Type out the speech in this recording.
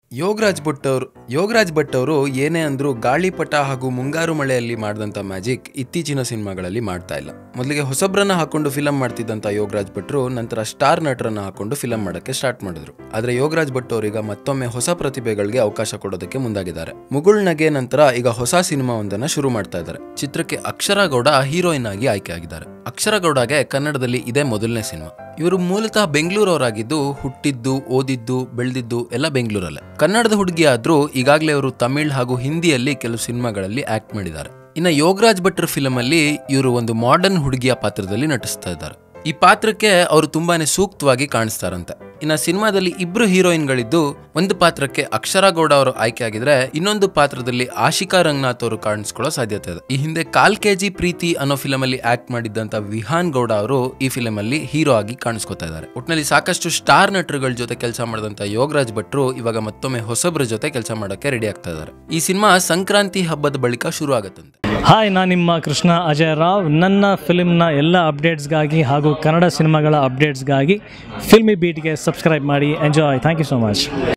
ಯೋಗರಾಜ್ ಭಟ್ ಅವರು ಯೋಗರಾಜ್ ಭಟ್ ಅವರು ಏನೇ ಅಂದ್ರೂ ಗಾಳಿಪಟ ಹಾಗೂ ಮುಂಗಾರು ಮಳೆಯಲ್ಲಿ ಮಾಡಿದಂಥ ಮ್ಯಾಜಿಕ್ ಇತ್ತೀಚಿನ ಸಿನಿಮಾಗಳಲ್ಲಿ ಮಾಡ್ತಾ ಇಲ್ಲ ಮೊದಲಿಗೆ ಹೊಸಬ್ರನ್ನ ಹಾಕೊಂಡು ಫಿಲಂ ಮಾಡ್ತಿದ್ದಂಥ ಯೋಗರಾಜ್ ಭಟ್ರು ನಂತರ ಸ್ಟಾರ್ ನಟರನ್ನ ಹಾಕೊಂಡು ಫಿಲಂ ಮಾಡೋಕ್ಕೆ ಸ್ಟಾರ್ಟ್ ಮಾಡಿದ್ರು ಆದ್ರೆ ಯೋಗರಾಜ್ ಭಟ್ ಅವರೀಗ ಮತ್ತೊಮ್ಮೆ ಹೊಸ ಪ್ರತಿಭೆಗಳಿಗೆ ಅವಕಾಶ ಕೊಡೋದಕ್ಕೆ ಮುಂದಾಗಿದ್ದಾರೆ ಮುಗುಳ್ ನಗೆ ನಂತರ ಈಗ ಹೊಸ ಸಿನಿಮಾ ಒಂದನ್ನ ಶುರು ಮಾಡ್ತಾ ಇದ್ದಾರೆ ಚಿತ್ರಕ್ಕೆ ಅಕ್ಷರ ಗೌಡ ಹೀರೋಯಿನ್ ಆಗಿ ಆಯ್ಕೆಯಾಗಿದ್ದಾರೆ ಅಕ್ಷರ ಗೌಡಗೆ ಕನ್ನಡದಲ್ಲಿ ಇದೇ ಮೊದಲನೇ ಸಿನಿಮಾ ಇವರು ಮೂಲತಃ ಬೆಂಗಳೂರವರಾಗಿದ್ದು ಹುಟ್ಟಿದ್ದು ಓದಿದ್ದು ಬೆಳೆದಿದ್ದು ಎಲ್ಲ ಬೆಂಗಳೂರಲ್ಲೇ ಕನ್ನಡದ ಹುಡುಗಿ ಆದ್ರೂ ಈಗಾಗಲೇ ಅವರು ತಮಿಳ್ ಹಾಗೂ ಹಿಂದಿಯಲ್ಲಿ ಕೆಲವು ಸಿನಿಮಾಗಳಲ್ಲಿ ಆಕ್ಟ್ ಮಾಡಿದ್ದಾರೆ ಇನ್ನು ಯೋಗರಾಜ್ ಭಟ್ರ ಫಿಲಮ್ ಅಲ್ಲಿ ಇವರು ಒಂದು ಮಾಡರ್ನ್ ಹುಡುಗಿಯ ಪಾತ್ರದಲ್ಲಿ ನಟಿಸ್ತಾ ಇದ್ದಾರೆ ಈ ಪಾತ್ರಕ್ಕೆ ಅವರು ತುಂಬಾನೇ ಸೂಕ್ತವಾಗಿ ಕಾಣಿಸ್ತಾರಂತೆ ಇನ್ನು ಸಿನಿಮಾದಲ್ಲಿ ಇಬ್ರು ಹೀರೋಯಿನ್ಗಳಿದ್ದು ಒಂದು ಪಾತ್ರಕ್ಕೆ ಅಕ್ಷರ ಗೌಡ ಅವರು ಆಯ್ಕೆ ಆಗಿದ್ರೆ ಇನ್ನೊಂದು ಪಾತ್ರದಲ್ಲಿ ಆಶಿಕಾ ರಂಗನಾಥ್ ಅವರು ಕಾಣಿಸ್ಕೊಳ್ಳೋ ಸಾಧ್ಯತೆ ಇದೆ ಈ ಹಿಂದೆ ಕಾಲ್ ಕೆಜಿ ಪ್ರೀತಿ ಅನ್ನೋ ಫಿಲಮ್ ಅಲ್ಲಿ ಆಕ್ಟ್ ಮಾಡಿದ್ದಂತ ವಿಹಾನ್ ಗೌಡ ಅವರು ಈ ಫಿಲಮ್ ಅಲ್ಲಿ ಹೀರೋ ಆಗಿ ಕಾಣಿಸ್ಕೊತಾ ಇದ್ದಾರೆ ಒಟ್ಟಿನಲ್ಲಿ ಸಾಕಷ್ಟು ಸ್ಟಾರ್ ನಟರುಗಳ ಜೊತೆ ಕೆಲಸ ಮಾಡಿದಂತ ಯೋಗರಾಜ್ ಭಟ್ರು ಇವಾಗ ಮತ್ತೊಮ್ಮೆ ಹೊಸಬ್ರ ಜೊತೆ ಕೆಲಸ ಮಾಡೋಕೆ ರೆಡಿ ಆಗ್ತಾ ಇದ್ದಾರೆ ಈ ಸಿನಿಮಾ ಸಂಕ್ರಾಂತಿ ಹಬ್ಬದ ಬಳಿಕ ಶುರು ಆಗತ್ತಂತೆ ಹಾಯ್ ನಾನು ನಿಮ್ಮ ಕೃಷ್ಣ ಅಜಯ್ ರಾವ್ ನನ್ನ ಫಿಲ್ಮ್ನ ಎಲ್ಲ ಅಪ್ಡೇಟ್ಸ್ಗಾಗಿ ಹಾಗೂ ಕನ್ನಡ ಸಿನಿಮಾಗಳ ಅಪ್ಡೇಟ್ಸ್ಗಾಗಿ ಫಿಲ್ಮಿ ಬೀಟ್ಗೆ ಸಬ್ಸ್ಕ್ರೈಬ್ ಮಾಡಿ enjoy thank you so much